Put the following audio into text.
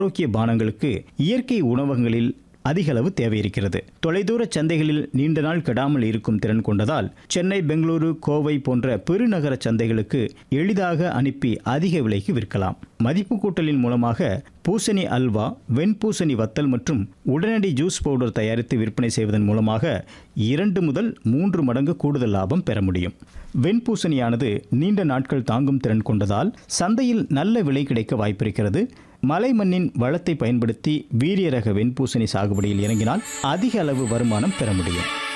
ஆரோக்கிய பானங்களுக்கு இயற்கை உணவகங்களில் அதிக அளவு தேவை இருக்கிறது தொலைதூர சந்தைகளில் நீண்ட நாள் கெடாமல் இருக்கும் திறன் கொண்டதால் சென்னை பெங்களூரு கோவை போன்ற பெருநகர சந்தைகளுக்கு எளிதாக அனுப்பி அதிக விலைக்கு விற்கலாம் மதிப்பு கூட்டலின் மூலமாக பூசணி அல்வா வெண்பூசணி வத்தல் மற்றும் உடனடி ஜூஸ் பவுடர் தயாரித்து விற்பனை செய்வதன் மூலமாக இரண்டு முதல் மூன்று மடங்கு கூடுதல் லாபம் பெற முடியும் வெண்பூசணியானது நீண்ட நாட்கள் தாங்கும் திறன் கொண்டதால் சந்தையில் நல்ல விலை கிடைக்க வாய்ப்பிருக்கிறது மலை மண்ணின் வளத்தை பயன்படுத்தி வீரிய ரக வெண்பூசணி சாகுபடியில் இறங்கினால் அதிக அளவு வருமானம் பெற முடியும்